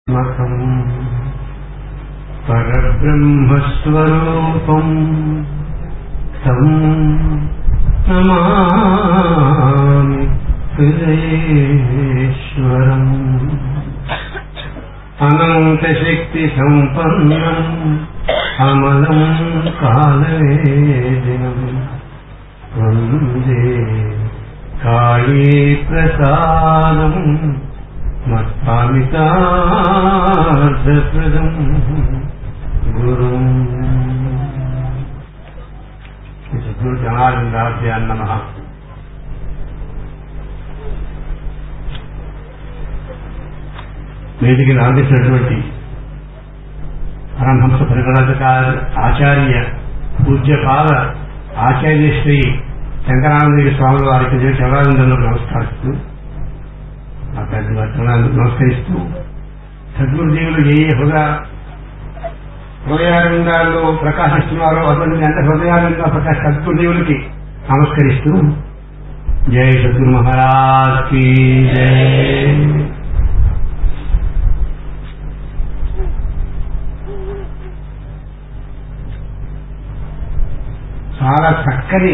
మకం పరబ్రహ్మస్వరూపం తం నమామి సురేశ్వరం అనంతశక్తి సంపన్నం అమలం కాలవేదినం వందే కాళీ ప్రసాదం మత్పామితార్థప్రదం గురు సద్గురు జనానందాభ్యాన్ నమ వేదికను ఆందించినటువంటి పరమహంస పరిగణక ఆచార్య పూజ్యపాద ఆచార్య శ్రీ శంకరానందగిరి స్వాముల వారికి శివానందంలో నమస్కరిస్తూ ఆ పెద్ద వర్తనాన్ని నమస్కరిస్తూ సద్గురుదేవులు ఏ ఏ హృదయ హృదయారంగాల్లో ప్రకాశిస్తున్నారో అటువంటి ఎంత హృదయారంగా ప్రకాశ సద్గురుదేవులకి నమస్కరిస్తూ జై సద్గురు మహారాజ్ కి జై చాలా చక్కని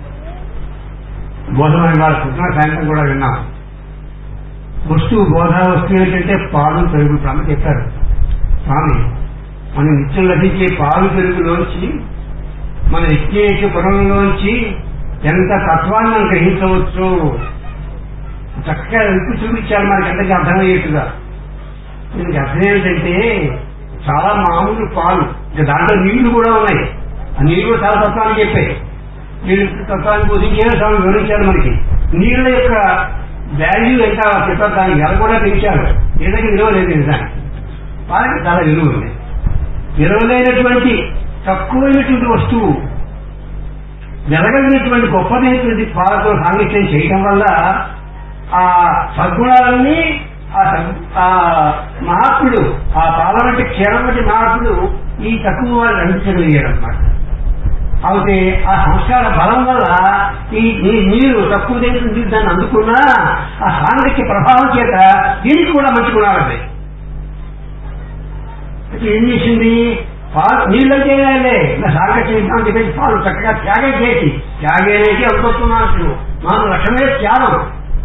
బోధమైన వాళ్ళ పుట్టిన సాయంత్రం కూడా విన్నాం వస్తువు బోధ వస్తువు ఏంటంటే పాలు పెరుగు స్వామి చెప్పారు స్వామి మనం నిత్యం లభించే పాలు పెరుగులోంచి మన ఎక్కే పురంలోంచి ఎంత తత్వాన్ని మనం గ్రహించవచ్చు చక్కగా విప్పి చూపించారు మనకి ఎంతకి అర్థమయ్యేట్టుగా దీనికి అర్థం ఏంటంటే చాలా మామూలు పాలు ఇంకా దాంట్లో నీళ్లు కూడా ఉన్నాయి ఆ నీళ్లు కూడా చాలా తత్వాన్ని చెప్పాయి నీళ్ళు తత్వాన్ని బోధించేలా స్వామి వివరించారు మనకి నీళ్ళ యొక్క వాల్యూ ఎంత చెప్పారు దానికి ఎలా కూడా పెంచారు ఏదైనా విలువ లేదు నిజానికి వాళ్ళకి చాలా విలువ ఉంది విలువలైనటువంటి తక్కువైనటువంటి వస్తువు వెలగలిగినటువంటి గొప్పదైనటువంటి పాలతో సాంగత్యం చేయటం వల్ల ఆ సద్గుణాలన్నీ ఆ ఆ మహాత్ముడు ఆ పాల వంటి క్షీరం వంటి మహాత్ముడు ఈ తక్కువ వాళ్ళు అందించగలిగాడు అనమాట అయితే ఆ సంస్కార బలం వల్ల ఈ నీరు తక్కువ దగ్గర దాన్ని అందుకున్నా ఆ సాంగత్య ప్రభావం చేత దీనికి కూడా మంచి గుణాలండి ఏం చేసింది పాలు నీళ్ళంటే నా సాంగత్యం ఇద్దామని చెప్పేసి పాలు చక్కగా త్యాగం చేసి త్యాగేనేకి అనుకొస్తున్నాను మాకు లక్ష్యమే త్యాగం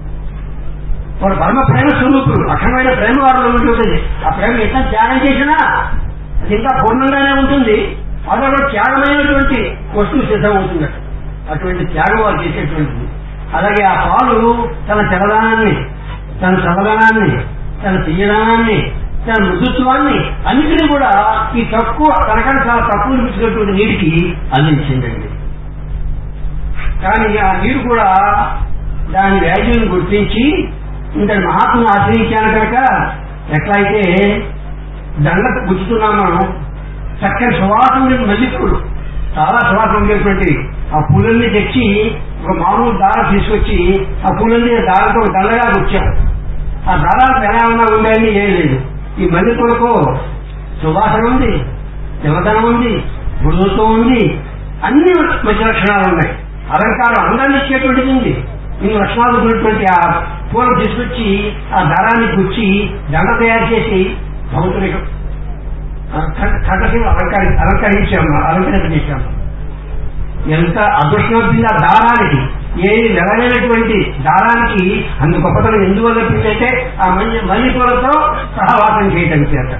వాడు పరమ ప్రేమ స్వరూపుడు లక్ష్యమైన ప్రేమ వారిలో ఉంటుంది ఆ ప్రేమ ఎంత త్యాగం చేసినా అది ఇంకా పూర్ణంగానే ఉంటుంది అదొక త్యాగమైనటువంటి వస్తువు సిద్ధమవుతుంది అటువంటి త్యాగం వారు చేసేటువంటిది అలాగే ఆ పాలు తన తెల్లదనాన్ని తన చల్లదనాన్ని తన తీయదనాన్ని తన మృదుత్వాన్ని అన్నిటినీ కూడా ఈ తక్కువ తనకన్నా చాలా తక్కువ అనిపించినటువంటి నీటికి అందించిందండి కానీ ఆ నీరు కూడా దాని వ్యాధ్యం గుర్తించి ఇంత మహాత్మును ఆశ్రయించాను కనుక ఎట్లయితే దండ గుచ్చుతున్నాం మనం చక్కని సువాసన మల్లెపూలు చాలా సువాసన ఉండేటువంటి ఆ పూలన్నీ తెచ్చి ఒక మామూలు దారం తీసుకొచ్చి ఆ పూలన్నీ దారంతో దండగా గుచ్చాం ఆ దారాలకు ఎలా ఉన్నా ఉండాలని ఏం లేదు ఈ మల్లెపూలకు సువాసన ఉంది తెల్లదనం ఉంది మృదుత్వం ఉంది అన్ని మంచి లక్షణాలు ఉన్నాయి అలంకారం అందాన్ని ఇచ్చేటువంటిది ఉంది ఇన్ని లక్షణాలు ఉన్నటువంటి ఆ పూలను తీసుకొచ్చి ఆ దారాన్ని గుచ్చి దండ తయారు చేసి భౌతునిక ఖండశివ అలంకరి అలంకరించాము అలంకరించేశాము ఎంత అదృష్టం ఆ దారానికి ఏ నెలైనటువంటి దారానికి అంత గొప్పతనం ఎందువల్ల పెట్టి ఆ మల్లి మల్లిపూలతో సహవాసం చేయటం చేత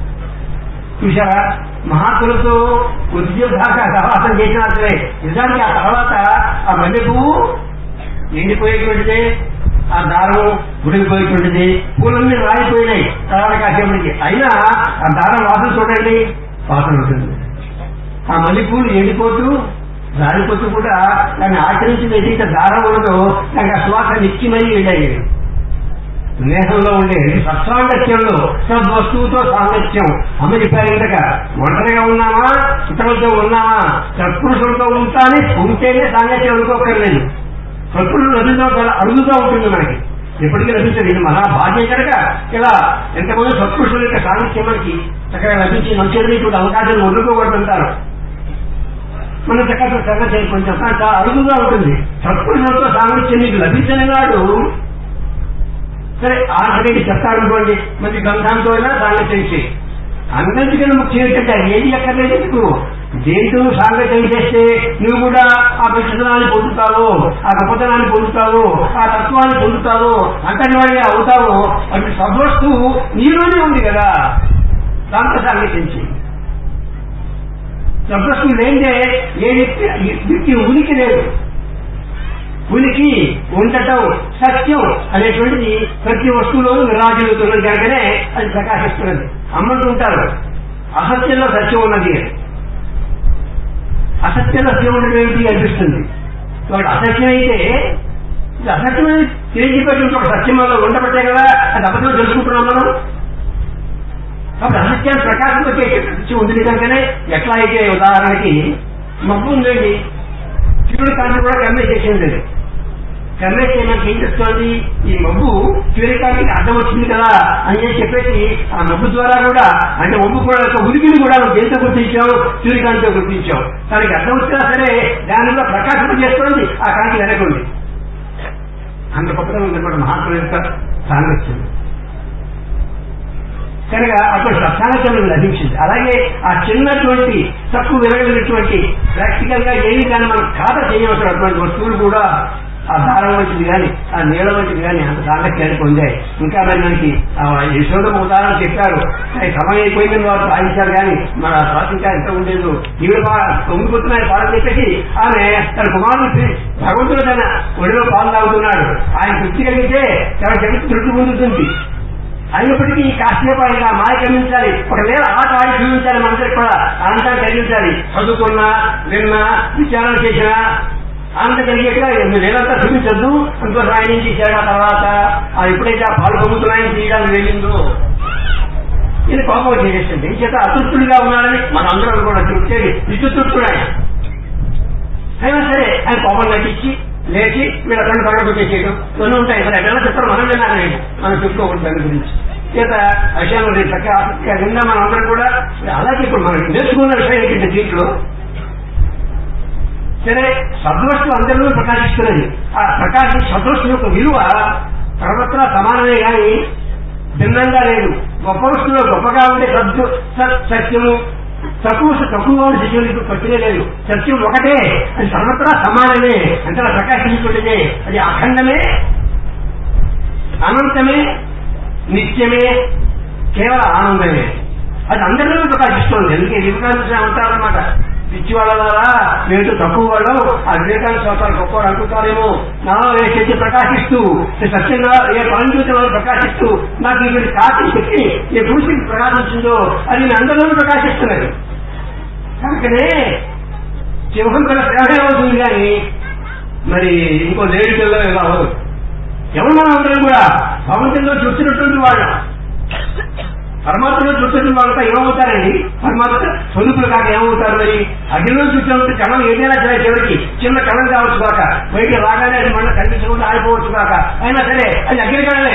చూసారా మహాత్ములతో ఉద్యోగ దాకా సహవాసం చేసినా సరే నిజానికి ఆ తర్వాత ఆ మల్లె పువ్వు ఎండిపోయేటువంటిదే ఆ దారం ఉడికిపోయేటువంటిది పూలన్నీ రాలిపోయినాయి తర్వాత కాసేపటికి అయినా ఆ దారం వాసన చూడండి వాసన ఉంటుంది ఆ మల్లెపూలు ఎండిపోతూ రాలిపోతూ కూడా దాన్ని ఆచరించిన ఏదైతే దారం ఉండదో దానికి ఆ శ్వాస నిత్యమై వెళ్ళాయి స్నేహంలో ఉండే సత్సాంగత్యంలో సద్వస్తువుతో సాంగత్యం అమ్మ చెప్పారు ఇంతగా ఒంటరిగా ఉన్నామా ఇతరులతో ఉన్నామా సత్పురుషులతో ఉంటానే ఉంటేనే సాంగత్యం అనుకోకర్లేదు సత్పురుషులు లభించడం చాలా అడుగుగా ఉంటుంది మనకి ఎప్పటికీ లభించదు ఇది మహా భాగ్యం కనుక ఇలా ఎంతమంది సత్పురుషుల యొక్క సాంగత్యం మనకి చక్కగా లభించి మంచి ఇప్పుడు అవకాశాలు వదులుకోకూడదంటారు మన చక్కగా సంగతి కొంచెం చాలా అడుగుగా ఉంటుంది సత్పురుషులతో సాంగత్యం మీకు లభించని నాడు సరే ఆల్రెడీ చెప్తారనుకోండి మంచి గంధంతో అయినా దాన్ని చేసి అన్నింటికన్నా ముఖ్యం ఏంటంటే అది ఏది ఎక్కర్లేదు నీకు దేంతో సాంగత్యం చేస్తే నువ్వు కూడా ఆ విశదనాన్ని పొందుతావు ఆ గొప్పతనాన్ని పొందుతావు ఆ తత్వాన్ని పొందుతావు అంతర్వాడిగా అవుతావు అటు సద్వస్తువు నీలోనే ఉంది కదా దాంతో సాంగత్యం చేయి సద్వస్తువు లేదే ఏ వ్యక్తి వ్యక్తి ఉనికి లేదు ఉనికి ఉండటం సత్యం అనేటువంటిది ప్రతి వస్తువులోనూ విరాజులుతున్నది కనుకనే అది ప్రకాశిస్తున్నది అమ్మంటుంటారు అసత్యంలో సత్యం ఉన్నది అసత్యంలో సత్యం ఉండడం ఏమిటి అనిపిస్తుంది కాబట్టి అసత్యం అయితే ఇది అసత్యమైన తెలియజేపెట్టి ఒక సత్యంలో ఉండబట్టే కదా అది అబద్ధం తెలుసుకుంటున్నాం మనం కాబట్టి అసత్యాన్ని ప్రకాశింపే సత్యం ఉంది కనుకనే ఎట్లా అయితే ఉదాహరణకి మబ్బు ఉందండి చిరుడు కాంతి కూడా కన్వే చేసింది కన్వే చేయడానికి ఏం చెప్తోంది ఈ మబ్బు సూర్యకాంతికి అర్థం వచ్చింది కదా అని చెప్పి చెప్పేసి ఆ మబ్బు ద్వారా కూడా అంటే మబ్బు కూడా ఒక ఉనికిని కూడా నువ్వు దేంతో గుర్తించావు సూర్యకాంతితో గుర్తించావు దానికి అర్థం వచ్చినా సరే దానిలో ప్రకాశం చేస్తోంది ఆ కాంతి వెనకుంది అంత గొప్పతనం ఉందన్నమాట మహాత్ముల యొక్క సాంగత్యం కనుక అప్పుడు సత్సాంగత్యం లభించింది అలాగే ఆ చిన్నటువంటి తక్కువ విరగలిగినటువంటి ప్రాక్టికల్ గా ఏమి కానీ మనం ఖాతా చేయవలసిన అటువంటి వస్తువులు కూడా ఆ దారం వంటిది కానీ ఆ నీళ్ళ వంటిది కానీ అంత సాంగత్యాన్ని పొందాయి ఇంకా మరి మనకి ఆ యశోదం ఉదాహరణ చెప్పారు అది సమయం అయిపోయిందని వారు సాధించారు కానీ మన తర్వాత ఇంకా ఎంత ఉండేది ఈవిడ తొమ్మిదిపోతున్నాయి పాలు చెప్పేసి ఆమె తన కుమారుడు భగవంతుడు తన ఒడిలో పాలు తాగుతున్నాడు ఆయన తృప్తి కలిగితే తన జగత్తు తృప్తి పొందుతుంది అయినప్పటికీ కాసేపు ఆయన మాయ కలిగించాలి ఒకవేళ ఆట ఆడి చూపించాలి మనందరికి కూడా ఆనందాన్ని కలిగించాలి చదువుకున్నా విన్నా విచారణ చేసినా ఆనందం కలిగేట్టుగా నేనంతా చూపించద్దు ఇంకో ఆయన ఏం చేశాడు ఆ తర్వాత ఆ ఎప్పుడైతే ఆ పాలు పొందుతున్నాయని తీయడానికి వెళ్ళిందో ఇది కోపం చేసేసింది ఏం చేత అతృప్తుడిగా ఉన్నాడని మన అందరం కూడా తృప్తి విద్యుతృప్తుడు ఆయన అయినా సరే ఆయన కోపం నటించి లేచి వీళ్ళ కళ్ళు పగల చేయడం కొన్ని ఉంటాయి సరే ఎక్కడ చెప్తారు మనం విన్నాను మనం చెప్పుకోకూడదు దాని గురించి చేత విషయాలు చక్కగా ఆసక్తిగా విన్నా మనం అందరం కూడా అలాగే ఇప్పుడు మనం నేర్చుకున్న విషయం ఏంటంటే దీంట్లో సరే సద్వస్తు అందరిలో ప్రకాశిస్తున్నది ఆ ప్రకాశి సద్వస్తు యొక్క విలువ సర్వత్రా సమానమే కానీ భిన్నంగా లేదు గొప్ప వస్తువులో గొప్పగా ఉండే సద్దు సత్యము తక్కువ తక్కువగా ఉండే సత్యం పట్టినే లేదు సత్యం ఒకటే అది సర్వత్రా సమానమే అంతలా ప్రకాశించుకుంటే అది అఖండమే అనంతమే నిత్యమే కేవల ఆనందమే అది అందరిలో ప్రకాశిస్తుంది ఎందుకే వివేకానంద అంటారనమాట పిచ్చి వాళ్ళ ద్వారా నేను తక్కువ వాళ్ళు ఆ వివేకానంద స్వామి గొప్పవాడు అనుకుంటారేమో నాలో ఏ శక్తి ప్రకాశిస్తూ సత్యంగా ఏ పరంజ్యోతి వాళ్ళు ప్రకాశిస్తూ నాకు ఇక్కడ కాకి శక్తి ఏ పురుషుడికి ప్రకాశించిందో అది నేను అందరిలోనూ ప్రకాశిస్తున్నది కనుకనే సింహం కన్నా ప్రేమే అవుతుంది కానీ మరి ఇంకో లేడి పిల్ల ఇలా అవ్వదు ఎవరు మనం అందరం కూడా భగవంతుల్లో చూసినటువంటి వాళ్ళు పరమాత్మలో చూసినటువంటి వాళ్ళతో ఏమవుతారండి పరమాత్మ స్వరూపులు కాక ఏమవుతారు మరి అగ్నిలో చూసినటువంటి కళం ఏదైనా సరే చివరికి చిన్న కళం కావచ్చు కాక బయట రాగానే అది మళ్ళీ కనిపించకుండా ఆగిపోవచ్చు కాక అయినా సరే అది అగ్ని కళలే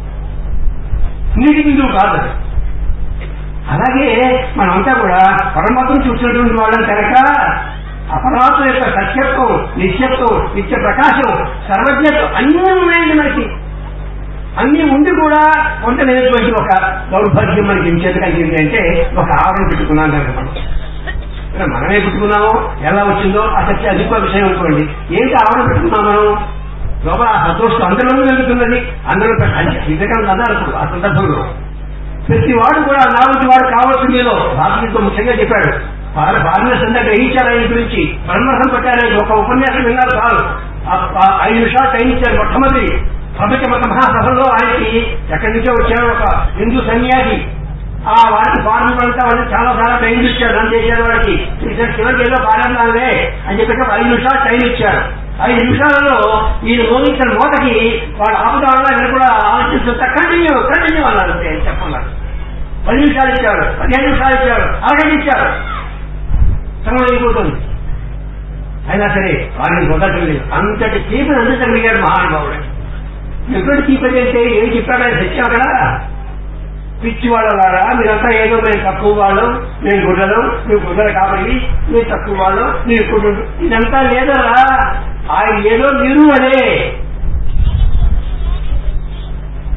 నీటి బిందువు కాదు అలాగే మనమంతా కూడా పరమాత్మను చూసినటువంటి వాళ్ళం కనుక ఆ పరమాత్మ యొక్క సత్యత్వం నిత్యత్వం నిత్య ప్రకాశం సర్వజ్ఞత్వం అన్నీ ఉన్నాయండి మనకి అన్ని ఉండి కూడా కొంత లేనటువంటి ఒక దౌర్భాగ్యం మనకి ఏం చేత కలిగింది అంటే ఒక ఆవరణ పెట్టుకున్నాం కనుక మనం మనమే పెట్టుకున్నామో ఎలా వచ్చిందో ఆ సత్య అది విషయం అనుకోండి ఏంటి ఆవరణ పెట్టుకున్నాం మనం లోపల ఆ సంతోషం అందరిలోనూ వెళ్తున్నది అందరూ వివేకానంద అన్నారు ఆ సందర్భంలో ప్రతి వాడు కూడా నా వంటి వాడు కావాల్సిందేలో భారతీయులతో ముఖ్యంగా చెప్పాడు వారు భారతీయ సందర్భ గ్రహించారు ఆయన గురించి బ్రహ్మరథం పట్టారని ఒక ఉపన్యాసం విన్నారు చాలు ఐదు నిమిషాలు టైం ఇచ్చారు మొట్టమొదటి ప్రపంచ మత మహాసభలో ఆయనకి ఎక్కడి నుంచో వచ్చాడు ఒక హిందూ సన్యాసి ఆ వారికి ఫారెన్ అంతా వాళ్ళు చాలా చాలా టైం ఇచ్చాడు రన్ చేశారు వాడికి చివరికి ఏదో పారాయణలే అని చెప్పి ఒక ఐదు నిమిషాలు టైం ఇచ్చారు ఐదు నిమిషాలలో ఈయన మోగించిన మోతకి వాడు ఆపుదామన్నా ఆయన కూడా ఆలోచిస్తుంటే కంటిన్యూ కంటిన్యూ అన్నారు అంతే చెప్పన్నారు పది నిమిషాలు ఇచ్చారు పదిహేను నిమిషాలు ఇచ్చారు అరగంట ఇచ్చారు సమయం అయిపోతుంది అయినా సరే వారిని వదలలేదు అంతటి తీపిని అందించగలిగాడు మహానుభావుడు ఎటువంటి తీపతి అంటే ఏం చెప్పాడు ఆయన సత్యం అక్కడ పిచ్చి వాళ్ళలారా మీరంతా ఏదో మేము తక్కువ వాళ్ళం మేము గుడ్డలం మేము గుడ్డలు కాబట్టి మీరు తక్కువ వాళ్ళం మీరు గుడ్డలు ఇదంతా లేదరా ఆయన ఏదో మీరు అనే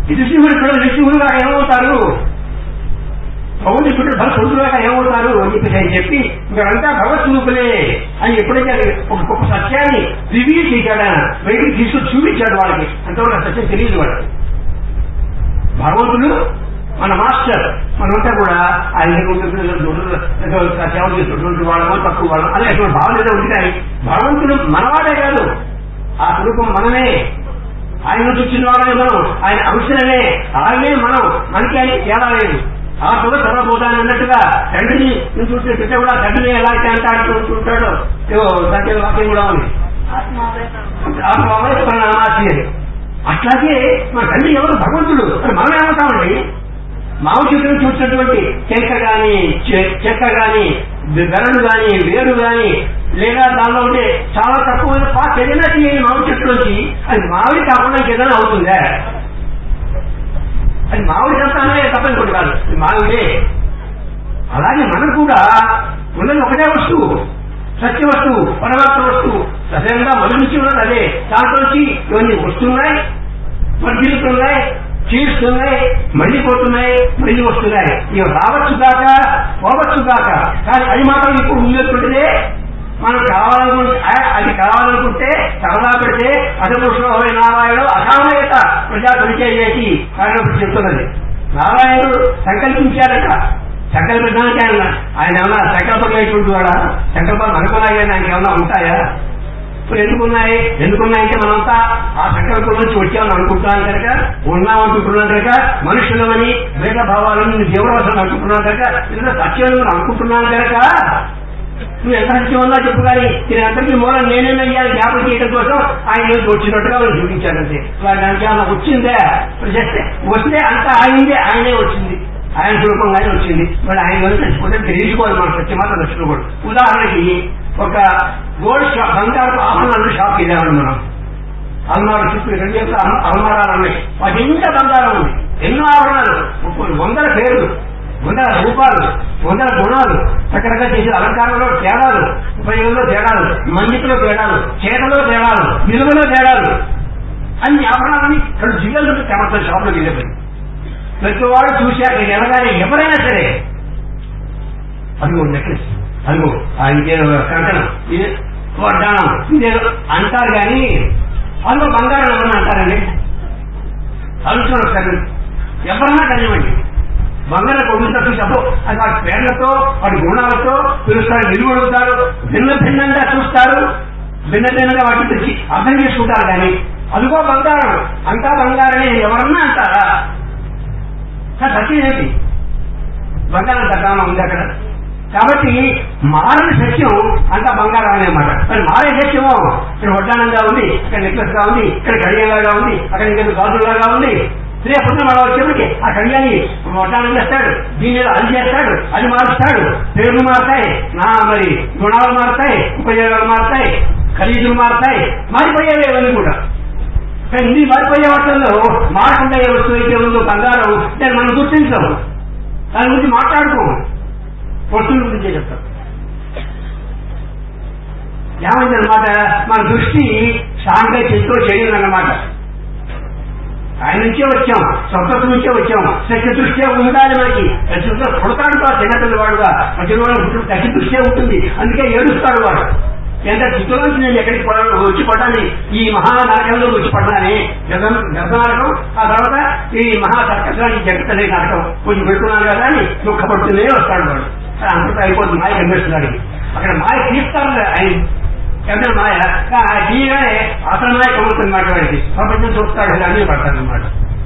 నృసింహుడు కూడా నృసింహుడుగా ఏమవుతారు పౌరుషుడు భగవంతుడుగా ఏమవుతారు అని చెప్పేసి ఆయన చెప్పి మీరంతా భగవత్ స్వరూపులే అని ఎప్పుడైతే ఒక గొప్ప సత్యాన్ని రివీల్ చేశాడు ఆయన బయటికి తీసుకొచ్చి చూపించాడు వాళ్ళకి అంతవరకు ఆ సత్యం తెలియదు వాళ్ళకి భగవంతుడు మన మాస్టర్ మనంతా కూడా ఆయన సేవ చేస్తున్నటువంటి వాళ్ళమో తక్కువ వాళ్ళం అదే అటువంటి భావన ఏదో ఉంది కానీ భగవంతుడు మనవాడే కాదు ఆ స్వరూపం మనమే ఆయన నుంచి వచ్చిన వాళ్ళమే మనం ఆయన అంశమే ఆయనే మనం మనకి ఆయన తేడా లేదు ఆ కూడా సర్వభూతాన్ని అన్నట్టుగా తండ్రిని నుంచి చూస్తే బిడ్డ కూడా తండ్రిని ఎలా అయితే అంటాడు ఉంటాడో ఏవో దాంట్లో వాక్యం కూడా ఉంది ఆత్మవే ప్రణామాసి అని అట్లాగే మన తండ్రి ఎవరు భగవంతుడు మరి మనం ఏమవుతామండి మావు చెట్టును చూసినటువంటి చెక్క గాని చె- చెక్క గాని బెరడు గాని వేరు గాని లేదా దానిలో ఉండే చాలా తక్కువైన పాత ఏదైనా తీయండి మామిడి చెట్టులోంచి అది మామిడి కాకుండా ఇంకేదైనా అవుతుందా అది మామిడి సంతానమే తప్ప ఇంకోటి కాదు అది మామిడే అలాగే మనం కూడా ఉన్నది ఒకటే వస్తువు సత్య వస్తువు పరమాత్మ వస్తువు సహజంగా మొదటి నుంచి ఉన్నది అదే దాంట్లోంచి ఇవన్నీ వస్తున్నాయి వర్ధిల్లుతున్నాయి చీరుస్తున్నాయి మళ్ళీ పోతున్నాయి మళ్ళీ వస్తున్నాయి ఇవి రావచ్చు కాక పోవచ్చు కాక కానీ అది మాత్రం ఇప్పుడు ఉన్నటువంటిదే మనం కావాలనుకుంటే ఆ- అది కావాలనుకుంటే సరదా పెడితే అసపురుషుడు నారాయణుడు అసామయత ప్రజా పరిచయం చేసి కారణం చెప్తున్నది నారాయణుడు సంకల్పించాడట సంకల్పించడానికి ఆయన ఆయన ఏమన్నా సంకల్పం లేటువంటి వాడా సంకల్పాలు అనుకున్నాయి కానీ ఆయనకి ఏమన్నా ఉంటాయా ఇప్పుడు ఎందుకున్నాయి ఎందుకున్నాయంటే మనంతా ఆ సంకల్పం నుంచి వచ్చామని అనుకుంటున్నాం కనుక ఉన్నామనుకుంటున్నాం కనుక మనుషులమని భేద భావాలను జీవరాశులు అనుకుంటున్నాం కనుక లేదా సత్యం అనుకుంటున్నాం కనుక నువ్వు ఎంత సత్యం ఉందో చెప్పు కానీ దీని అంతటికీ మూలం నేనేనయ్యా జ్ఞాపకం చేయడం కోసం ఆయన నుంచి వచ్చినట్టుగా వాళ్ళు చూపించారంటే ఇలా దానికి ఏమైనా వచ్చిందే ప్రజెస్తే వస్తే అంత ఆయనదే ఆయనే వచ్చింది ఆయన రూపంగానే వచ్చింది మరి ఆయన వల్ల తెచ్చుకుంటే తెలియచుకోవాలి మన సత్యమాత్రం తెచ్చుకోకూడదు ఉదాహరణకి ఒక గోల్డ్ షాప్ బంగారు ఆభరణాలు షాప్ వెళ్ళామని మనం అల్మార చుట్టూ రెండు యొక్క అల్మారాలు ఉన్నాయి వాటి ఇంత బంగారం ఉంది ఎన్నో ఆభరణాలు ముప్పై వందల పేర్లు వందల రూపాలు వందల గుణాలు రకరకాల చేసే అలంకారంలో తేడాలు ఉపయోగంలో తేడాలు మంజితలో తేడాలు చేతలో తేడాలు విలువలో తేడాలు అన్ని ఆభరణాలని ఇక్కడ జిల్లలు కమర్షియల్ షాప్లో వెళ్ళిపోయింది ప్రతి వాడు చూశాక ఎనగానే ఎవరైనా సరే అదిగో నెక్లెస్ అదిగో ఆ ఇంకేదో కంకణం ఇది వడ్డాణం ఇదేదో అంటారు కానీ అదిగో బంగారం ఎవరన్నా అంటారండి ఆలోచన ఒకసారి ఎవరన్నా కనివ్వండి బంగారం కొడుకుతా చూసి అబ్బో అది వాటి పేర్లతో వాటి గుణాలతో పిలుస్తారు నిలువడుగుతారు భిన్న భిన్నంగా చూస్తారు భిన్న భిన్నంగా వాటిని తెచ్చి అర్థం చేసుకుంటారు కానీ అదిగో బంగారం అంతా బంగారమే ఎవరన్నా అంటారా కానీ సత్యం ఏంటి బంగారం తగ్గామా ఉంది అక్కడ కాబట్టి మారని సత్యం అంతా బంగారం అనేమాట మరి మారే సత్యమో ఇక్కడ వడ్డానంగా ఉంది ఇక్కడ నెక్లెస్ గా ఉంది ఇక్కడ కడియంలాగా ఉంది అక్కడ ఇంకెందుకు గాజులాగా ఉంది రేపు పొద్దున మన వచ్చేప్పటికి ఆ కడియాన్ని వడ్డానం చేస్తాడు దీని మీద అది చేస్తాడు అది మారుస్తాడు పేర్లు మారుతాయి నా మరి గుణాలు మారుతాయి ఉపయోగాలు మారుతాయి ఖరీదులు మారుతాయి మారిపోయేవి ఇవన్నీ కూడా కానీ ఇన్ని మారిపోయే వాటిల్లో మారకుండా ఏ వస్తువు అయితే ఉందో బంగారం దాన్ని మనం గుర్తించాము దాని గురించి మాట్లాడుకోము వస్తువుల గురించే చెప్తాం ఏమైందనమాట మన దృష్టి సాంఘిక చెట్టు చేయాలన్నమాట ఆయన నుంచే వచ్చాం స్వతత్వ నుంచే వచ్చాం సత్య దృష్ట్యా ఉండాలి మనకి సత్యంతో పుడతాడు వాడు చిన్నపిల్లవాడుగా మధ్యలో పుట్టిన సత్య దృష్ట్యా ఉంటుంది అందుకే ఏడుస్తాడు వాడు ఎంత స్థితిలోంచి నేను ఎక్కడికి పడ- వచ్చి పడ్డాని ఈ మహా నరకంలో వచ్చి పడ్డాని గర్భ గర్భనారకం ఆ తర్వాత ఈ మహా సర్కసానికి జగత్తలే నరకం కొంచెం పెడుతున్నాను కదా అని దుఃఖపడుతూనే వస్తాడు వాడు అది అంతటా అయిపోతుంది మాయ కనిపిస్తున్నాడు అక్కడ మాయ తీస్తారు ఆయన ఎంత మాయ ఆ తీయగానే అసలు మాయ కమ్ముతుంది మాట వాడికి ప్రపంచం చూస్తాడు ఇలా అన్ని పడతాడు అనమాట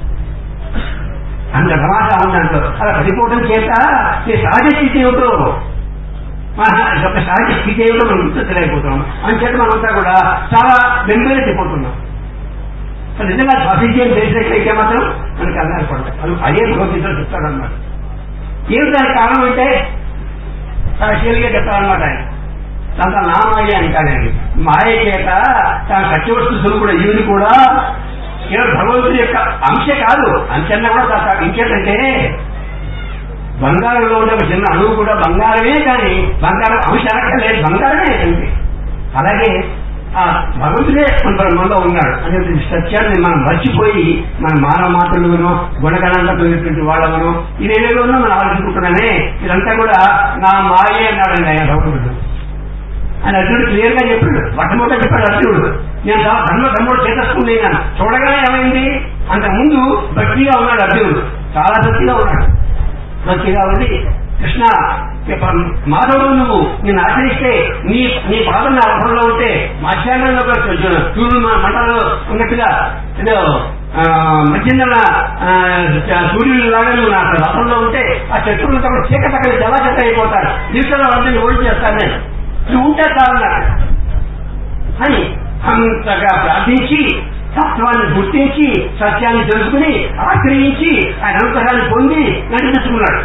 అంత తమాషా ఉంది అంటూ అలా పడిపోవడం చేత ఈ సహజ స్థితి ఏమిటో మన యొక్క సహజ స్థితి ఏమిటో మనం గుర్తించలేకపోతున్నాం అంచేత మనంతా కూడా చాలా బెంబేలెత్తిపోతున్నాం అసలు నిజంగా స్వాతంత్ర్యం చేసినట్లయితే మాత్రం మనకి అన్నారు పడతాయి అది అదే భగవద్గీతలో చెప్తాడు అనమాట ఏమి దానికి కారణం అంటే సహశీలుగా చెప్తారనమాట ఆయన దాంతో నా మాయ అని కాదండి మాయ చేత తన సత్యవస్తు స్వరూపుడు ఈవిని కూడా కేవలం భగవంతుడి యొక్క అంశ కాదు అంశన్న కూడా కాదు ఇంకేంటంటే బంగారంలో ఉండే ఒక చిన్న అణువు కూడా బంగారమే కానీ బంగారం అంశ అనక్కర్లేదు బంగారమే అంతే అలాగే ఆ భగవంతుడే మన మనలో ఉన్నాడు అనే సత్యాన్ని మనం మర్చిపోయి మన మానవ మాత్రలుగానో గుణగణంగా పోయినటువంటి వాళ్ళమనో ఇవేవేవో మనం ఆలోచించుకుంటున్నానే ఇదంతా కూడా నా మాయే అన్నాడండి ఆయన భగవంతుడు అని అర్జునుడు క్లియర్ గా చెప్పాడు మొట్టమొదట చెప్పాడు అర్జునుడు నేను చాలా ధర్మ ధర్ముడు చేసేసుకున్నాను చూడగానే ఏమైంది అంతకుముందు భక్తిగా ఉన్నాడు అర్జునుడు చాలా భక్తిగా ఉన్నాడు భక్తిగా ఉంది కృష్ణ ఇక మాధవుడు నువ్వు నేను ఆచరిస్తే నీ నీ పాదం నా రథంలో ఉంటే మధ్యాహ్నంలో సూర్యుడు మంటలో ఉన్నట్టుగా ఏదో మధ్యాహ్న సూర్యుడు లాగా నువ్వు నా రథంలో ఉంటే ఆ శత్రువులతో కూడా చీకట అక్కడ జలా చెత్త అయిపోతారు జీవితంలో అందరినీ ఓడి చేస్తాను నేను నువ్వు ఉంటే చాలు నాకు అని అంతగా ప్రార్థించి తత్వాన్ని గుర్తించి సత్యాన్ని తెలుసుకుని ఆశ్రయించి ఆయన అనుగ్రహాన్ని పొంది నడిపించుకున్నాడు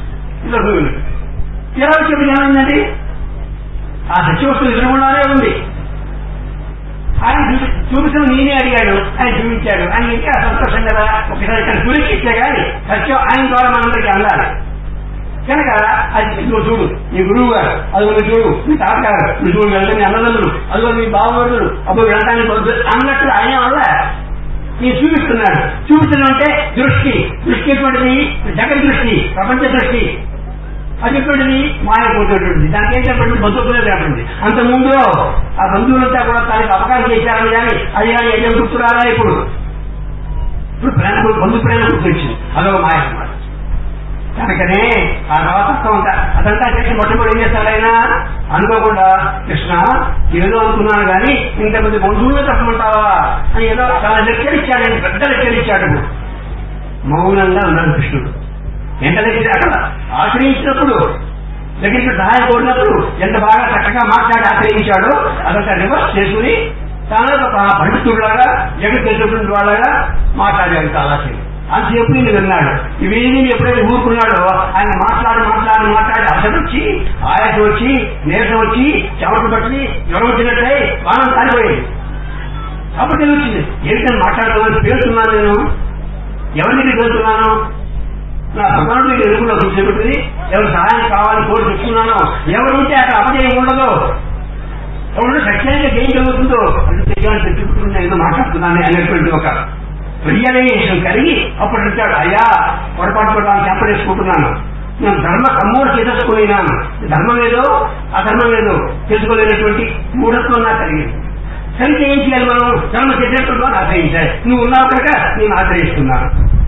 ఇరవై చెప్పి ఏమైందండి ఆ సత్యవస్తువు ఎదురుగుండానే ఉంది ఆయన చూపించిన నేనే అడిగాడు ఆయన చూపించాడు ఆయన ఇంకా సంతోషం కదా ఒకసారి ఇక్కడ గురించి ఇచ్చే కానీ సత్యం ఆయన ద్వారా మనందరికీ అందాలి కనుక అది నువ్వు చూడు నీ గురువు గారు అది నువ్వు చూడు నీ తాతగారు నువ్వు చూడు వెళ్తే నీ అన్నదమ్ములు అదిగో నీ బావమరుదులు అప్పుడు వెళ్ళడానికి వద్దు అన్నట్టు ఆయన వల్ల నేను చూపిస్తున్నాడు చూపిస్తున్నంటే దృష్టి దృష్టి ఎటువంటిది జగన్ దృష్టి ప్రపంచ దృష్టి అది ఎటువంటిది మాయపోతున్నటువంటిది దానికి ఏం చెప్పండి బంధువులే చెప్పండి అంత ముందు ఆ బంధువులంతా కూడా తనకి అవకాశం చేశారని కానీ అది కానీ ఏం గుర్తురాలా ఇప్పుడు ఇప్పుడు ప్రేమ బంధు ప్రేమ గుర్తొచ్చింది అదొక మాయ అన్నమాట కనుకనే ఆ తర్వాత అంతా అదంతా చేసి మొట్టమొదటి ఏం చేస్తారైనా అనుకోకుండా కృష్ణ ఏదో అనుకున్నాను కానీ ఇంతమంది బంధువులు చెప్పమంటావా అని ఏదో చాలా లెక్కలిచ్చాడు పెద్ద లెక్కలిచ్చాడు మౌనంగా ఉన్నాడు కృష్ణుడు ఎంత దగ్గర అక్కడ ఆశ్రయించినప్పుడు దగ్గరికి సహాయం కోరినప్పుడు ఎంత బాగా చక్కగా మాట్లాడి ఆశ్రయించాడో అదంతా రివర్స్ చేసుకుని తాను ఒక పండితుడిలాగా జగత్ తెలిసినటువంటి వాళ్ళగా మాట్లాడాడు చాలాసేపు అంతసేపు నేను విన్నాడు ఇవేమి ఎప్పుడైతే ఊరుకున్నాడో ఆయన మాట్లాడి మాట్లాడి మాట్లాడి అసలు వచ్చి ఆయత వచ్చి నీరసం వచ్చి చెమట పట్టి జ్వరం వచ్చినట్లయి బాణం కాలిపోయింది కాబట్టి వచ్చింది ఏంటని మాట్లాడుతున్నాను పేరుతున్నాను నేను ఎవరి దగ్గరికి వెళ్తున్నాను నా భగవానుడికి ఎదురుకుండా కూర్చోబెట్టింది ఎవరు సహాయం కావాలని కోరి చెప్తున్నాను ఎవరు ఉంటే అక్కడ అపజయం ఉండదు ఎవరు సత్యంగా ఏం జరుగుతుందో అది తెచ్చాను తెచ్చుకుంటున్నా ఏదో మాట్లాడుతున్నాను అనేటువంటి ఒక రియలైజేషన్ కలిగి అప్పుడు అంటాడు అయ్యా పొరపాటు పడడానికి చెప్పలేసుకుంటున్నాను నేను ధర్మ కమ్మోడు చేసేసుకున్నాను ధర్మం ఏదో అధర్మం ఏదో తెలుసుకోలేనటువంటి మూఢత్వం నాకు కలిగింది సరిగ్గా ఏం చేయాలి మనం ధర్మ చేసేట్టుగా ఆశ్రయించాలి నువ్వు ఉన్నావు కనుక నేను ఆశ్రయిస్తున్నాను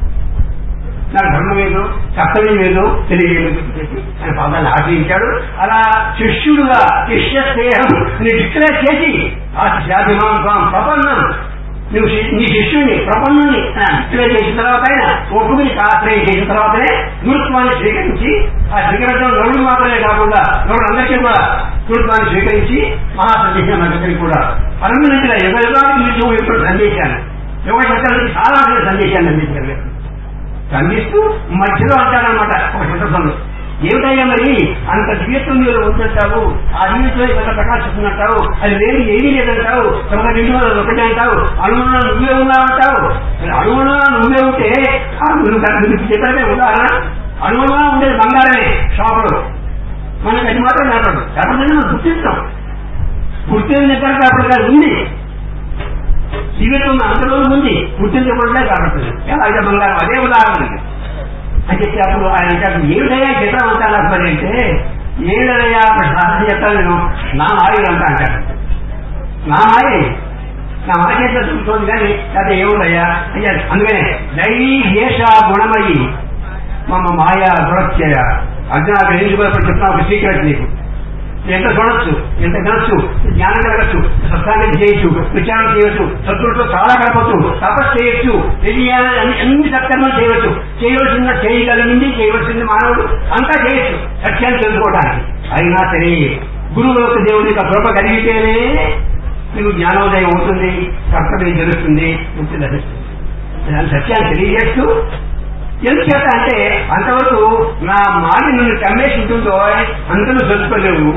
నాకు ధర్మం ఏదో కర్తవ్యం ఏదో తెలియలేదు ఆయన పాదాన్ని ఆశ్రయించాడు అలా శిష్యుడుగా శిష్య స్నేహం నీ డిక్లేర్ చేసి ఆశిషాభిమాం స్వాం ప్రపన్నం నువ్వు నీ శిష్యుని ప్రపన్నుని డిక్లేర్ చేసిన తర్వాత ఆయన ఒప్పుకుని ఆశ్రయం చేసిన తర్వాతనే గురుత్వాన్ని స్వీకరించి ఆ స్వీకరించడం నరుడు మాత్రమే కాకుండా నరుడు అందరికీ కూడా గురుత్వాన్ని స్వీకరించి మహాసందేశం అందరికీ కూడా పరమనంగా యుగ యుగానికి మీరు ఎప్పుడు సందేశాన్ని యుగ శతానికి చాలా సందేశాన్ని అందించారు ఖండిస్తూ మధ్యలో అంటాడనమాట ఒక సందర్భంలో ఏమిటయ్యా మరి అంత జీవితం మీరు ఉంటుంటావు ఆ జీవితంలో ఇంత ప్రకాశిస్తున్నట్టావు అది లేదు ఏమీ లేదంటావు తొంభై నిమిషం ఒకటి అంటావు అణువులో నువ్వే ఉన్నావంటావు అణువులో నువ్వే ఉంటే నువ్వు చెప్పే ఉదాహరణ అణువులో ఉండేది బంగారమే షాపులో మనకి అది మాత్రం కనపడదు కనపడదని మనం గుర్తిస్తాం గుర్తించిన దగ్గర అప్పటికాదు ఉంది జీవితం అంతలో ఉంది గుర్తించబడలే కాబట్టి ఎలాగ బంగారం అదే ఉదాహరణ అని చెప్పి అప్పుడు ఆయన అంటాడు ఏమిటయ్యా చిత్రం అంతా నాకు మరి అంటే ఏమిటయ్యా శాస్త్రం చెప్తాను నేను నా మాయలు అంతా అంటాడు నా మాయ నా మాయ చేత చూస్తుంది కానీ అది ఏముందయ్యా అయ్యా అందుకనే దైవీ దేశ గుణమయ్యి మమ్మ మాయ దురత్యయ అర్జున గ్రహించుకున్నప్పుడు చెప్తున్నా ఒక సీక్రెట్ నీకు ఎంత చూడొచ్చు ఎంత వినొచ్చు జ్ఞానం కలగచ్చు సత్యాన్ని చేయొచ్చు విచారణ చేయొచ్చు శత్రువులతో చాలా గడపచ్చు తపస్సు చేయొచ్చు తెలియాలని అన్ని అన్ని సత్కర్మలు చేయవచ్చు చేయవలసిన చేయగలిగింది చేయవలసింది మానవుడు అంతా చేయొచ్చు సత్యాన్ని తెలుసుకోవడానికి అయినా సరే గురువులకు దేవుడి యొక్క కృప కలిగితేనే నీకు జ్ఞానోదయం అవుతుంది కర్తవ్యం తెలుస్తుంది ముక్తి లభిస్తుంది దాని సత్యాన్ని తెలియజేస్తూ ఎందుచేత అంటే అంతవరకు నా మాయ నిన్ను కమ్మేసి ఉంటుందో అంతను తెలుసుకోలేవు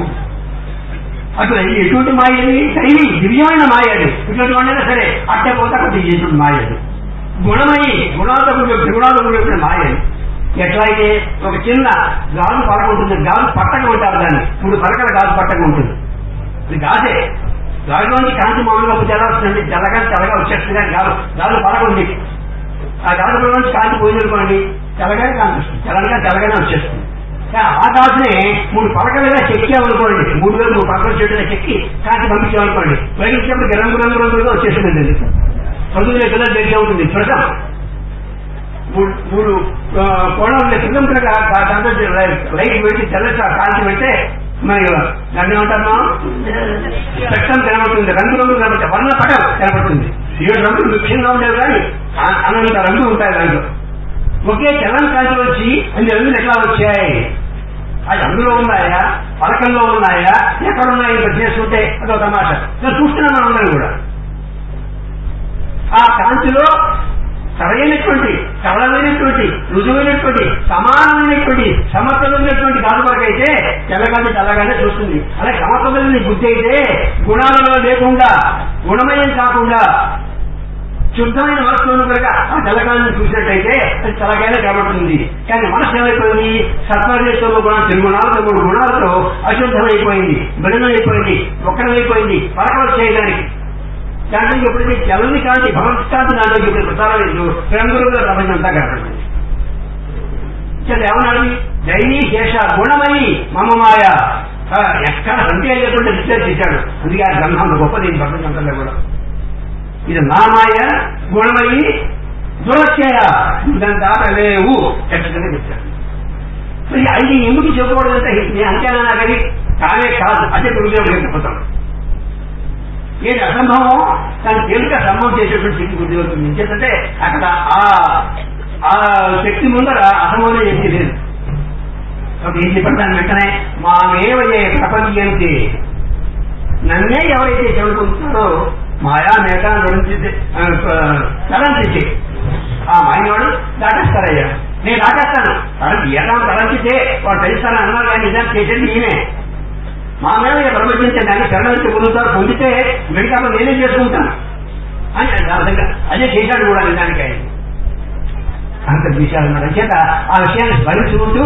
అసలు ఎటువంటి మాయ అది దైవీ దివ్యమైన మాయ అది ఇటువంటి వాడైనా సరే అట్టే పోతే అక్కడ దివ్యటువంటి మాయ అది గుణమయ్యి గుణాలతో గుణాలతో కూడిన మాయ అది ఎట్లా అయితే ఒక చిన్న గాజు పడక ఉంటుంది గాజు పట్టక ఉంటారు దాన్ని మూడు పడకల గాజు పట్టక ఉంటుంది ఇది గాజే గాలిలోంచి కాంతి మామూలుగా ఒక తెల్ల వస్తుంది తెల్లగా తెల్లగా వచ్చేస్తుంది కానీ గాలి గాలి పడకుంది ఆ గాలిలోంచి కాంతి పోయిందనుకోండి తెల్లగానే కాంతి వస్తుంది తెల్లగా తెల్లగానే వచ్చేస్తుంది కానీ ఆ గాజునే మూడు పలకలుగా చెక్కామనుకోండి మూడు వేలు మూడు పలకలు చెట్టుగా చెక్కి కాంతి పంపించామనుకోండి వెలిగించినప్పుడు రంగు రంగు రంగులుగా వచ్చేసింది అది పంతొమ్మిది పిల్లలు దగ్గర ఉంటుంది ప్రజం మూడు మూడు ఆ, కోణాలు కిలోమీటర్గా దాంట్లో లైట్ పెట్టి తెల్ల కాల్చి పెడితే మరి దాన్ని ఏమంటారు స్పెక్ట్రం కనబడుతుంది రంగు రంగులు కనబడతాయి వర్ణ పటం కనబడుతుంది ఏడు రంగులు ముఖ్యంగా ఉండేవి కానీ ఆ- అనంత రంగులు ఉంటాయి దాంట్లో ఒకే తెల్లని కాంతి వచ్చి అన్ని రంగులు ఎట్లా వచ్చాయి అది అందులో ఉన్నాయా పలకంలో ఉన్నాయా ఎక్కడ ఉన్నాయి ఇంకా చేసుకుంటే అదో తమాషా నేను చూస్తున్నాం మనందరం కూడా ఆ కాంతిలో సరైనటువంటి సరళమైనటువంటి రుజువైనటువంటి సమానమైనటువంటి సమర్థమైనటువంటి కాదు వరకైతే తెల్లగానే తెల్లగానే చూస్తుంది అలాగే సమర్థమైన బుద్ధి అయితే గుణాలలో లేకుండా గుణమయం కాకుండా శుద్ధమైన మనసులోను కనుక ఆ తెల్లగాలను చూసినట్టయితే అది తెల్లగానే కనబడుతుంది కానీ మనసు ఏమైపోయింది సత్వరేశ్వరంలో కూడా తిరుగుణాలతో మూడు గుణాలతో అశుద్ధమైపోయింది బిడమైపోయింది ఒక్కడమైపోయింది పరకలు చేయడానికి దాంట్లో ఎప్పుడైతే తెల్లని కాంతి భగవత్కాంతి దాంట్లో ఇప్పుడు ప్రసారం లేదు రంగురంగుల ప్రపంచం అంతా కనపడుతుంది ఇక్కడ ఏమన్నాడు దైవీ శేష గుణమయి మమ మాయ ఆ, ఎక్కడ సందేహం లేకుండా రీసెర్చ్ ఇచ్చాడు అందుకే ఆ గ్రంథం గొప్పది ఈ ప్రపంచంలో కూడా ఇది నా మాయ గుణమయి దురత్యయ దాని దాకా లేవు ఖచ్చితంగా చెప్తాడు మరి అది ఎందుకు చెప్పకూడదంటే నేను అంతేనా కానీ కానే కాదు అదే గురుదేవుడు చెప్పుతాను ఏది అసంభవం దాన్ని తేలిక సంభవం చేసేటువంటి స్థితి గురుదేవుడు ఎందుకంటే అక్కడ ఆ ఆ శక్తి ముందర అసంభవం ఏమీ లేదు కాబట్టి ఏం చెప్పండి దాని వెంటనే మామేవయే ప్రపంచంతి నన్నే ఎవరైతే చెడుకుంటున్నారో మాయా మేఘ నుంచి తలంచి ఆ మాయనవాడు దాటేస్తారయ్యా నేను దాటేస్తాను తరం ఏదైనా తలంచితే వాడు తెలుస్తానని అన్నారు కానీ నిజాన్ని చేసేది ఈమె మా మీద ప్రపంచం దాన్ని శరణానికి పొందుతారు పొందితే మిగతా నేనే చేసుకుంటాను అని అది అర్థంగా అదే చేశాడు కూడా నిజానికి ఆయన అంత విషయాలు చేత ఆ విషయాన్ని స్మరించుకుంటూ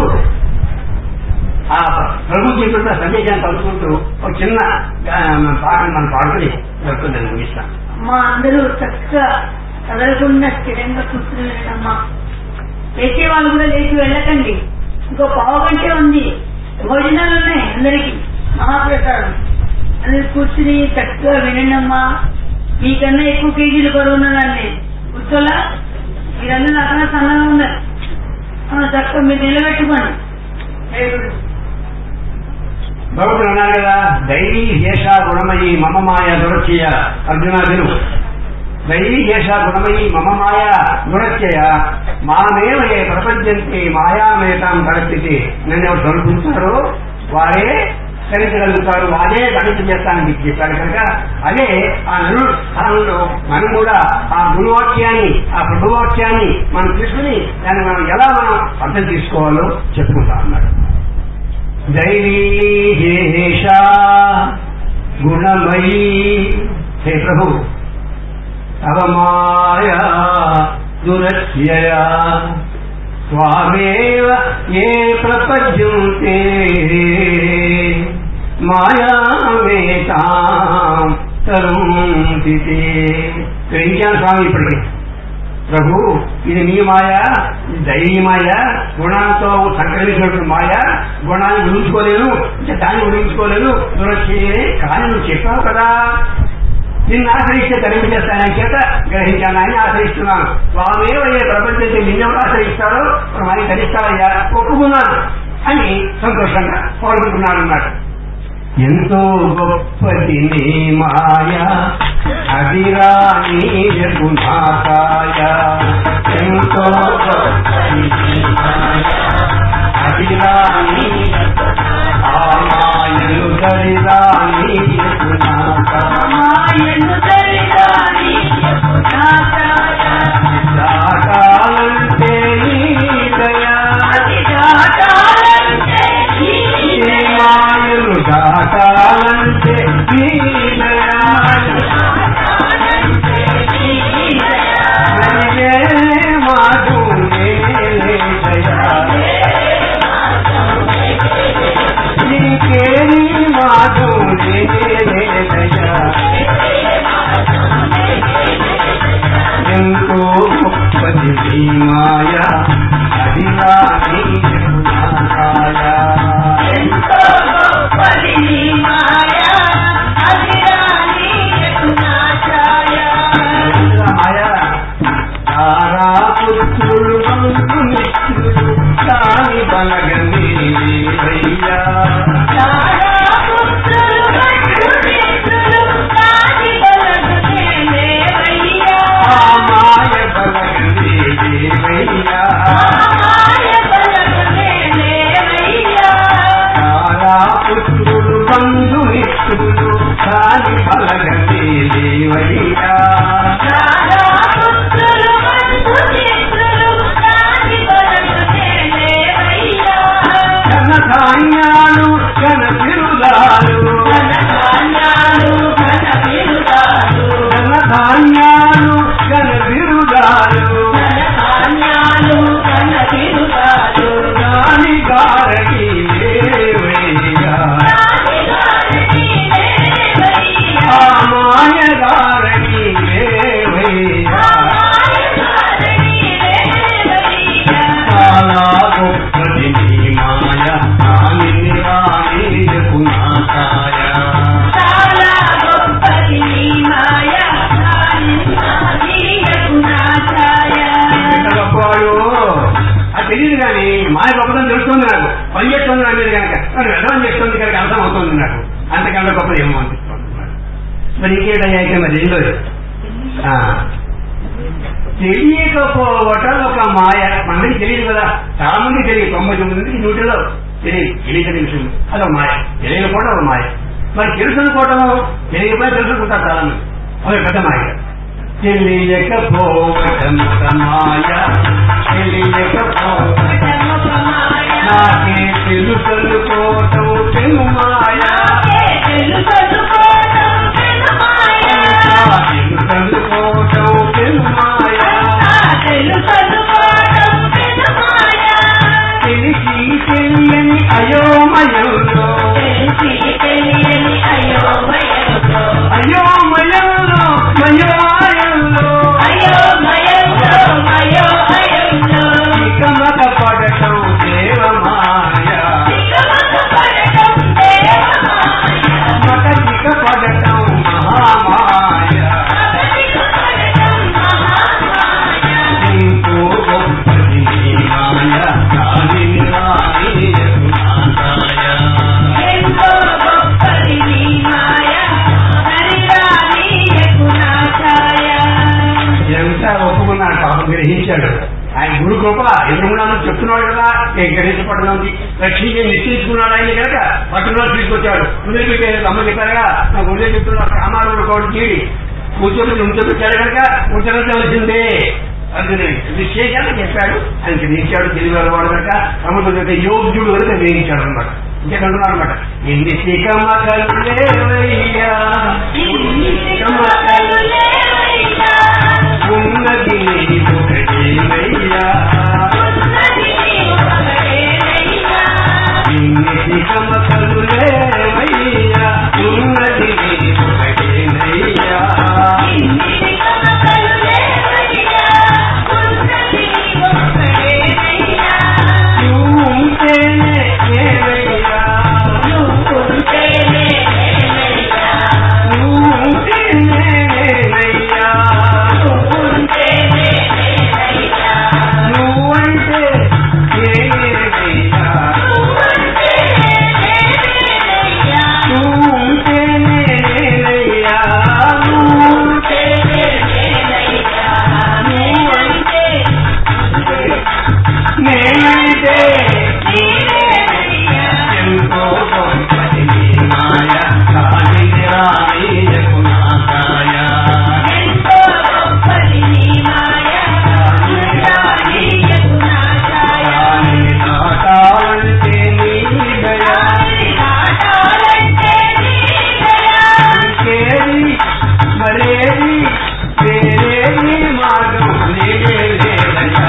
ఆ ప్రభు చెప్పిన సందేశాన్ని పలుకుంటూ ఒక చిన్న ఆ, పాటను మనం పాడుకుని వస్తుందని ముగిస్తాం అమ్మా అందరూ చక్కగా కదలకుండా స్థిరంగా కూర్చుని వెళ్ళమ్మా లేచే వాళ్ళు కూడా లేచి వెళ్ళకండి ఇంకో పావు గంటే ఉంది భోజనాలు ఉన్నాయి అందరికి మహాప్రసాదం అందరు కూర్చుని చక్కగా వినండమ్మా మీకన్నా ఎక్కువ కేజీలు బరువు ఉన్నదాన్ని కూర్చోలా మీరందరూ నాకన్నా సన్నగా ఉన్నారు ఆ, చక్కగా మీరు నిలబెట్టుకోండి దేవుడు భగవంతుడు అన్నారు కదా దైవీ శేష గుణమయి మమ మాయ దురచ్చయ అర్జున విను దైవీ శేష గుణమయి మమ మాయ దురచ్చయ మామేవ ఏ ప్రపంచంతే మాయామేతాం తలస్థితి నన్ను ఎవరు తొలగించారో వారే కలిసగలుగుతారు అదే గణిత చేస్తానని మీకు చెప్పాడు కనుక అదే ఆ నరు స్థానంలో మనం కూడా ఆ గురువాక్యాన్ని ఆ ప్రభువాక్యాన్ని మనం తీసుకుని దాన్ని మనం ఎలా మనం అర్థం తీసుకోవాలో చెప్పుకుంటా అన్నాడు దైవీశా గుణమయీ హే ప్రభు తవ మాయా దురస్యయా స్వామేవ ఏ ప్రపద్యంతే మాయామేతాం తరుంతి గ్రహించాను స్వామి ఇప్పటికి ప్రభు ఇది నీ మాయ ఇది దైవీ మాయ గుణాలతో సంక్రమించినటువంటి మాయ గుణాన్ని గురించుకోలేను ఇంకా దాన్ని గురించుకోలేను దురక్షయే కానీ నువ్వు చెప్పావు కదా నిన్ను ఆశ్రయిస్తే తరిమి చేస్తానని చేత గ్రహించాను ఆయన ఆశ్రయిస్తున్నాను స్వామేవ ఏ ప్రపంచంతో నిన్నెవరు ఆశ్రయిస్తారో ఇప్పుడు ఆయన ధరిస్తావయ్యా ఒప్పుకున్నాను అని సంతోషంగా కోరుకుంటున్నాడు అన్నాడు ఎంతో గొప్పది నీ మాయ అదిరాని గుణాకాయ ఎంతో గొప్పది నీ మాయ అదిరాని ఆ మాయలు దరిరాని గుణాకాయ మాయను దరిదాని నాకాయ దాటాలంటే నీ దయా అది దాటాలంటే నీ ఈ మాయలు దాటాలంటే నీ దయా దయ. మరిగే మాకు నేనే దయా దేవయ్యా ఆ మాయ బలగనే దేవయ్యా తారా పుత్రులు బంధుమిత్రులు కాని బలగనే దేవయ్యా ఘన ధాన్యాలు ఘన బిరుదాలు ఘన ధాన్యాలు ఘన బిరుదాలు గాని గారకి దేవయ్యా ఆ మాయ గారకి దేవయ్యా చాలా గొప్పది నీ మాయ రాని రానీయకు నా కాయ ఎంత గొప్పవాడు అది తెలియదు కానీ మాయ గొప్పదని తెలుస్తుంది నాకు పని చేస్తుంది నా మీద కనుక మరి వ్యర్థం చేస్తుంది కనుక అర్థం అవుతుంది నాకు అంతకన్నా గొప్పది ఏమో అనిపిస్తుంది మరి ఇంకేటయ్యాక మరి రెండోది ఆ, తెలియకపోవటం ఒక మాయ మనకి తెలియదు కదా చాలా మంది తెలియదు తొంభై తొమ్మిది మందికి నూటిలో తెలియదు తెలియక విషయం అదొక మాయ తెలియకపోవడం ఒక మాయ మరి తెలుసునుకోవటం తెలియకపోయి తెలుసుకుంటారు చాలా మంది అదొక పెద్ద మాయ తెలియకపోవటం ఒక మాయ తెలియకపోవటం నాకే తెలుసనుకోవటం పెను మాయ తెలుసనుకోవటం పెను మాయ తెలిసి తెలియని అయోమయంలో అయోమయంలో మయోమయంలో ఇకమక పడటం దేవమాయ మక ఇక పడటం మహామాయ ఇంకో గొప్పది నీ మాయ కాని రానీయకు నాకాయ ఎంత ఒప్పుకున్నాడు పాపం గ్రహించాడు ఆయన గురు కృప ఎదురుగున్నాను చెప్తున్నాడు కదా నేను గ్రహించబడినది లక్ష్మీకి నిశ్చయించుకున్నాడు ఆయన కనుక పట్టులో తీసుకొచ్చాడు ముందుకు అమ్మ చెప్పారుగా నా గురుదే చెప్తున్నాడు కామాలు కోడి తీడి కూర్చొని ఉంచొచ్చాడు కనుక ఉంచవలసిందే అందుకని విశేషాలు చెప్పాడు ఆయన గ్రహించాడు తెలివి వాడు కనుక అమ్మ యోగ్యుడు కనుక వేయించాడు అనమాట ఇంకేకంటున్నాడు అనమాట ఎన్ని శిఖమకలు లేవయ్యా శిఖమకలు ఉన్నది ఒకటేవయ్యా ఇన్ని శిఖమకలు లేవయ్యా ఉన్నది ఒకటేనయ్యా నువ్వు ఉంటేనే ఏవయ్యా నువ్వు ఉంటేనే నేనయ్యా నువ్వంటే నేనేనయ్యా నువ్వు ఉంటేనే నేనయ్యా నువ్వు నేనైతే ఎంతో గొప్పది నీ మాయ కాని రానీయకు నా కాయ కాని నాటాలంటే నీ దయా ఇంకేది మరేది వేరేది మార్గం లేదే లేదయ్యా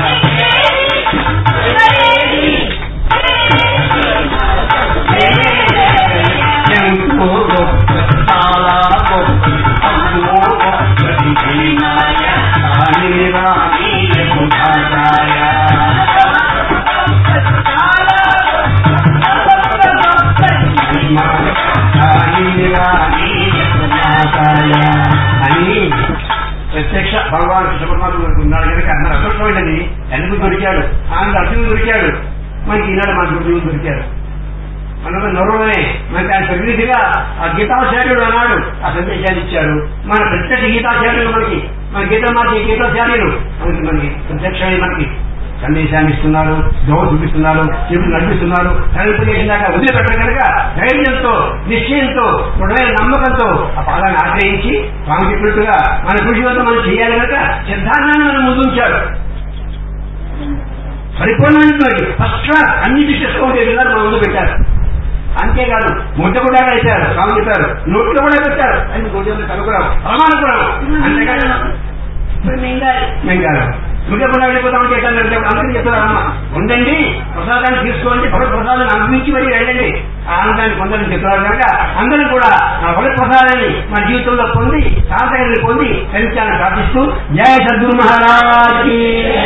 ఎంతో గొప్పది చాలా గొప్పది అమ్మో గొప్పది నీ మాయ కాని రానీయకు నా కాయ అని ప్రత్యక్ష భగవాన్ కృష్ణ పరమాత్మ ఉన్నాడు కనుక అందరూ అదృష్టమైనది ఎందుకు దొరికాడు ఆనంద అర్జునుడు దొరికాడు మనకి ఈనాడు మన గురువు దొరికారు మన నరులనే మనకి ఆయన ప్రతినిధిగా ఆ గీతాచార్యుడు అన్నాడు ఆ సందేశాన్ని ఇచ్చారు మన ప్రత్యక్ష గీతాచార్యులు మనకి మన గీత మార్చి గీతాచార్యులు మనకి మనకి ప్రత్యక్షమై మనకి సందేశాన్ని ఇస్తున్నారు దోవ చూపిస్తున్నారు చెడు నడిపిస్తున్నారు కల్పనేషన్ దాకా వదిలిపెట్టడం కనుక ధైర్యంతో నిశ్చయంతో దృఢమైన నమ్మకంతో ఆ పాదాన్ని ఆశ్రయించి స్వామి చెప్పినట్టుగా మన కృషి వద్ద మనం చేయాలి కనుక సిద్ధాంతాన్ని మనం ముందుంచారు పరిపూర్ణమైనటువంటి ఫస్ట్ క్లాస్ అన్ని డిషెస్ విధాలు మన ముందు పెట్టారు అంతేకాదు ముద్ద కూడా వేశారు స్వామి చెప్పారు నోట్లో కూడా పెట్టారు అని గోజంలో కనుక్కురావు ప్రమాణకురావు అంతేకాదు ఇప్పుడు మింగాలి మెంగారు ముద్ద కూడా వెళ్ళిపోతామని చేశాను అందరికీ చెప్తారు అమ్మ ఉండండి ప్రసాదాన్ని తీసుకోండి భగవత్ ప్రసాదాన్ని అనుభవించి మరి వెళ్ళండి ఆ ఆనందాన్ని పొందని చెప్తున్నారు కనుక అందరం కూడా ఆ భగవత్ ప్రసాదాన్ని మన జీవితంలో పొంది సాధనని పొంది కలిశాన్ని ప్రార్థిస్తూ జయ సద్గురు మహారాజ్